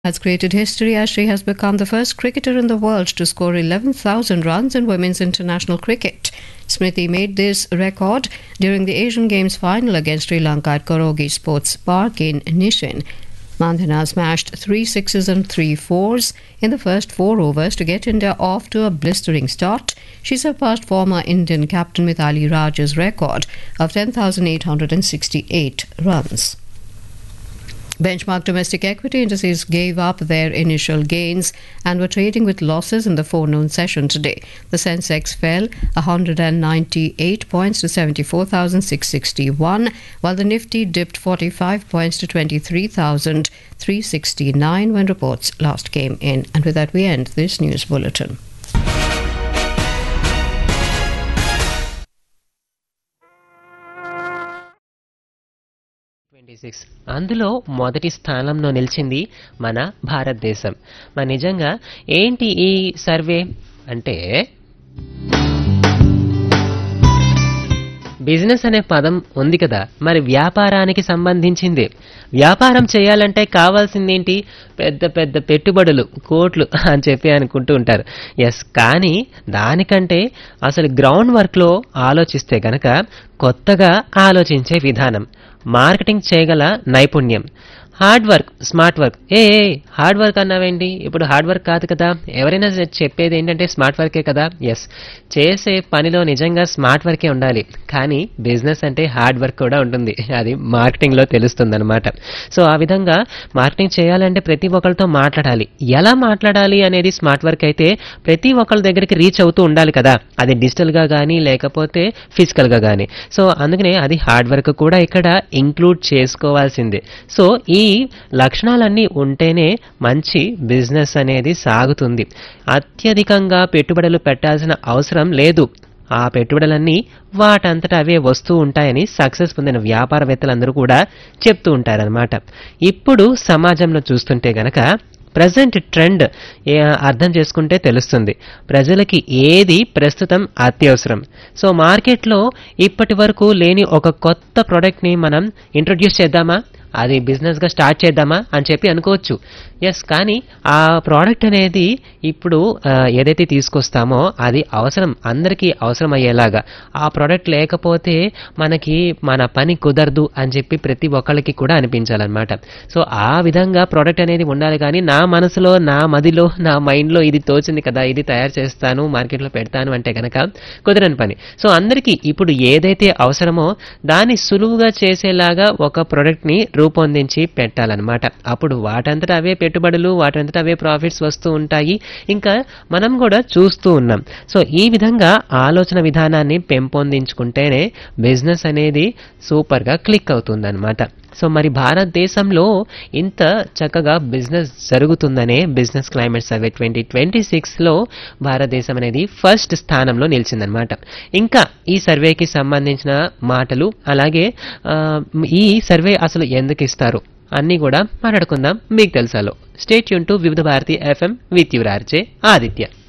has created history as she has become the first cricketer in the world to score 11,000 runs in women's international cricket. Smriti made this record during the Asian Games final against Sri Lanka at Korogi Sports Park in Nishin. Mandhana smashed three sixes and three fours in the first four overs to get India off to a blistering start. She surpassed former Indian captain Mithali Raj's record of 10,868 runs. Benchmark domestic equity indices gave up their initial gains and were trading with losses in the forenoon session today. The Sensex fell 198 points to 74,661, while the Nifty dipped 45 points to 23,369 when reports last came in. And with that, we end this news bulletin. Twenty six అందులో మొదటి స్థానంలో నిలిచింది మన భారతదేశం మరి నిజంగా ఏంటి ఈ సర్వే అంటే బిజినెస్ అనే పదం ఉంది కదా మరి వ్యాపారానికి సంబంధించింది వ్యాపారం చేయాలంటే కావాల్సిందేంటి పెద్ద పెద్ద పెట్టుబడులు కోట్లు అని చెప్పి అనుకుంటూ ఉంటారు ఎస్ కానీ దానికంటే అసలు గ్రౌండ్ వర్క్లో ఆలోచిస్తే గనక కొత్తగా ఆలోచించే విధానం మార్కెటింగ్ చేయగల నైపుణ్యం హార్డ్ వర్క్ స్మార్ట్ వర్క్ ఏ ఏ, హార్డ్ వర్క్ అన్నావేంటి ఇప్పుడు హార్డ్ వర్క్ కాదు కదా ఎవరైనా చె- చెప్పేది ఏంటంటే స్మార్ట్ వర్కే కదా ఎస్ చేసే పనిలో నిజంగా స్మార్ట్ వర్కే ఉండాలి కానీ బిజినెస్ అంటే హార్డ్ వర్క్ కూడా ఉంటుంది అది మార్కెటింగ్లో తెలుస్తుంది అనమాట సో ఆ విధంగా మార్కెటింగ్ చేయాలంటే ప్రతి ఒక్కరితో మాట్లాడాలి ఎలా మాట్లాడాలి అనేది స్మార్ట్ వర్క్ అయితే ప్రతి ఒక్కరి దగ్గరికి రీచ్ అవుతూ ఉండాలి కదా అది డిజిటల్గా కానీ లేకపోతే ఫిజికల్గా కానీ సో అందుకనే అది హార్డ్ వర్క్ కూడా ఇక్కడ ఇంక్లూడ్ చేసుకోవాల్సిందే సో ఈ లక్షణాలన్నీ ఉంటేనే మంచి బిజినెస్ అనేది సాగుతుంది అత్యధికంగా పెట్టుబడులు పెట్టాల్సిన అవసరం లేదు ఆ పెట్టుబడులన్నీ వాటంతట అవే వస్తూ ఉంటాయని సక్సెస్ పొందిన వ్యాపారవేత్తలందరూ కూడా చెప్తూ ఉంటారనమాట ఇప్పుడు సమాజంలో చూస్తుంటే గనక ప్రజెంట్ ట్రెండ్ ఏ- అర్థం చేసుకుంటే తెలుస్తుంది ప్రజలకి ఏది ప్రస్తుతం అత్యవసరం సో మార్కెట్లో ఇప్పటి వరకు లేని ఒక కొత్త ప్రోడక్ట్ని మనం ఇంట్రొడ్యూస్ చేద్దామా అది బిజినెస్గా స్టార్ట్ చేద్దామా అని చెప్పి అనుకోవచ్చు ఎస్ కానీ ఆ ప్రోడక్ట్ అనేది ఇప్పుడు ఆ, ఏదైతే తీసుకొస్తామో అది అవసరం అందరికీ అవసరం అయ్యేలాగా ఆ ప్రోడక్ట్ లేకపోతే మనకి మన పని కుదరదు అని చెప్పి ప్రతి ఒక్కళ్ళకి కూడా అనిపించాలన్నమాట సో ఆ విధంగా ప్రోడక్ట్ అనేది ఉండాలి కానీ నా మనసులో నా మదిలో నా మైండ్లో ఇది తోచింది కదా ఇది తయారు చేస్తాను మార్కెట్లో పెడతాను అంటే కనుక కుదరని పని సో అందరికీ ఇప్పుడు ఏదైతే అవసరమో దాన్ని సులువుగా చేసేలాగా ఒక ప్రోడక్ట్ని రూపొందించి పెట్టాలన్నమాట అప్పుడు వాటంతట అవే పెట్టుబడులు వాటంతట అవే ప్రాఫిట్స్ వస్తూ ఉంటాయి ఇంకా మనం కూడా చూస్తూ ఉన్నాం సో ఈ విధంగా ఆలోచన విధానాన్ని పెంపొందించుకుంటేనే బిజినెస్ అనేది సూపర్గా క్లిక్ అవుతుందన్నమాట సో మరి భారతదేశంలో ఇంత చక్కగా బిజినెస్ జరుగుతుందనే business climate survey twenty twenty సిక్స్లో భారతదేశం అనేది ఫస్ట్ స్థానంలో నిలిచిందనమాట ఇంకా ఈ సర్వేకి సంబంధించిన మాటలు అలాగే ఆ, ఈ సర్వే అసలు ఎందుకు ఇస్తారు అన్నీ కూడా మాట్లాడుకుందాం మీకు తెలుసాలో స్టేట్ యూన్ to Vividh Bharati FM with your RJ Aditya